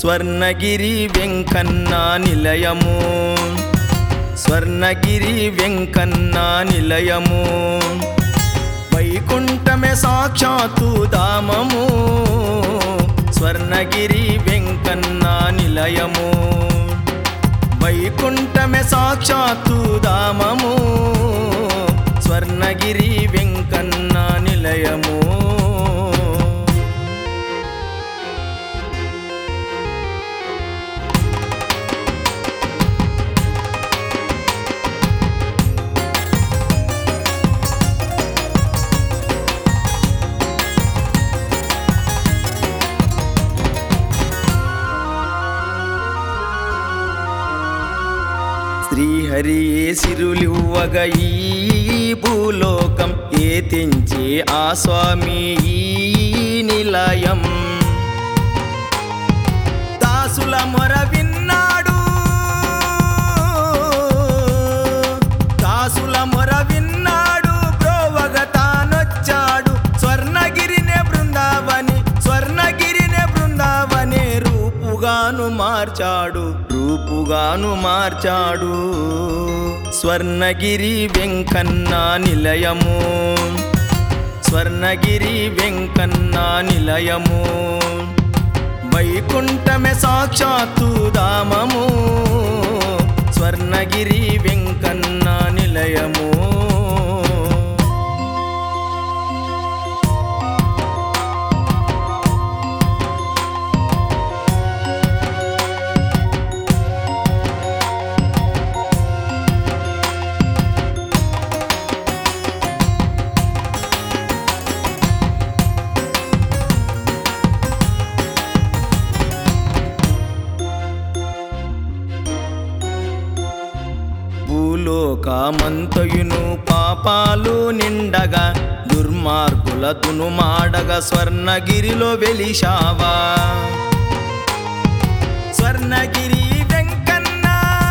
స్వర్ణగిరి వెంకన్న నిలయము స్వర్ణగిరి వెంకన్న నిలయము వైకుంఠమే సాక్షాత్తు ధామము స్వర్ణగిరి వెంకన్న నిలయము వైకుంఠమే సాక్షాత్తు ధామము స్వర్ణగిరి వెంకన్న నిలయము శ్రీహరి సిరులివ్వగ ఈ భూలోకం ఏ తెంచే ఆ స్వామి ఈ నిలయం దాసుల మొర విన్నాడు దాసుల మొర విన్నాడు బ్రోవగ తానొచ్చాడు స్వర్ణగిరినే బృందావని స్వర్ణగిరినే బృందావనే రూపుగాను మార్చాడు రూపుగాను మార్చాడు స్వర్ణగిరి వెంకన్న నిలయము స్వర్ణగిరి వెంకన్న నిలయము వైకుంఠమే సాక్షాత్తు ధామము స్వర్ణగిరి వెంకన్న నిలయము భూలోకమంతయును పాపాలు నిండగా దుర్మార్గుల తునుమాడగా స్వర్ణగిరిలో వెలిశావా స్వర్ణగిరి వెంకన్న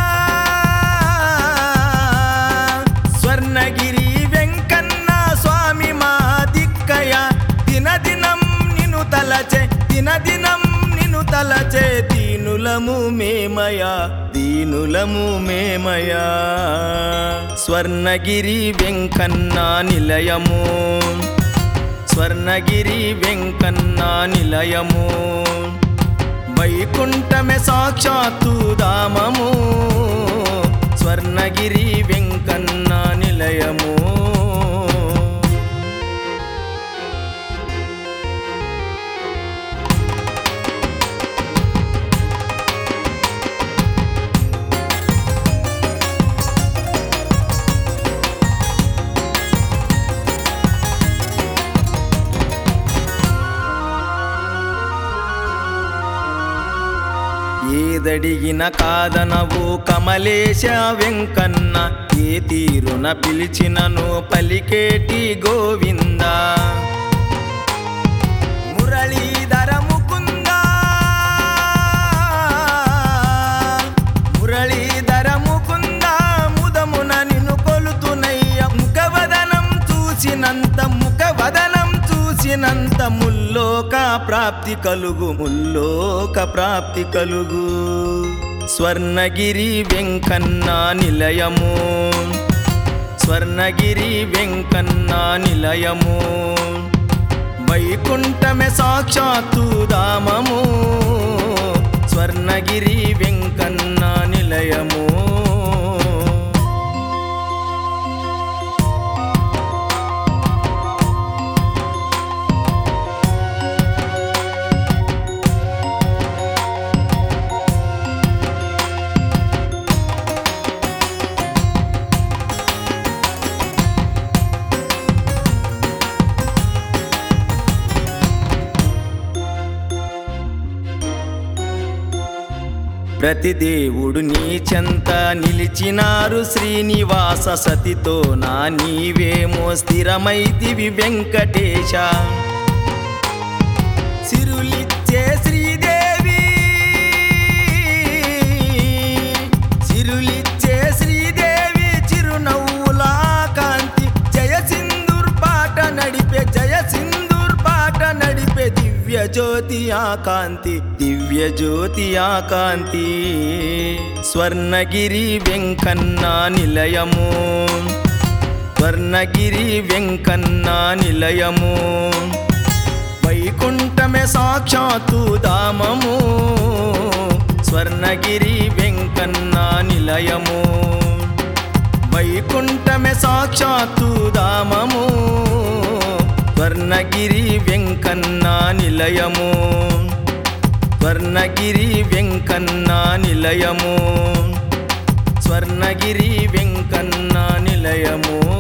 స్వర్ణగిరి వెంకన్న స్వామి మా దిక్కయ దినదినం నిను తలచే దినదినం నిను తలచే దీనులము మేమయా దీనులము మేమయా స్వర్ణగిరి వెంకన్న నిలయము స్వర్ణగిరి వెంకన్న నిలయము వైకుంఠమే సాక్షాత్తు ధామము స్వర్ణగిరి వెంకన్న నిలయము ఏదడిగిన కాదనవు కమలేశ వెంకన్న ఏ తీరున పిలిచినను పలికేటి గోవింద మురళీధర ముకుంద మురళీధర ముకుంద ముదమున నిన్ను కొలుతునయ్య ముఖవదనం చూసినంత ముఖవదనం చూసినంత ముల్లోక ప్రాప్తి కలుగు ముల్లోక ప్రాప్తి కలుగు స్వర్ణగిరి వెంకన్న నిలయము స్వర్ణగిరి వెంకన్న నిలయము వైకుంఠమే సాక్షాత్తు ధామము స్వర్ణగిరి వెంకన్న నిలయము ప్రతి దేవుడు నీ చెంత నిలిచినారు శ్రీనివాస సతితో నా నీవేమో స్థిరమైతివి వెంకటేశ సిరులిచ్చే శ్రీదేవి సిరులిచ్చే శ్రీదేవి చిరునవ్వుల కాంతి జయ సింధూర్ పాట నడిపే జయ సింధూర్ పాట నడిపే దివ్య జ్యోతి ఆకాంతి దివ్య జ్యోతి ఆకాంతి స్వర్ణగిరి వెంకన్న నిలయము స్వర్ణగిరి వెంకన్న నిలయము వైకుంఠమే సాక్షాత్తు ధామము స్వర్ణగిరి వెంకన్న నిలయము వైకుంఠమే సాక్షాత్తు ధామము స్వర్ణగిరి వెంకన్న నిలయము స్వర్ణగిరి వెంకన్న నిలయము స్వర్ణగిరి వెంకన్న నిలయము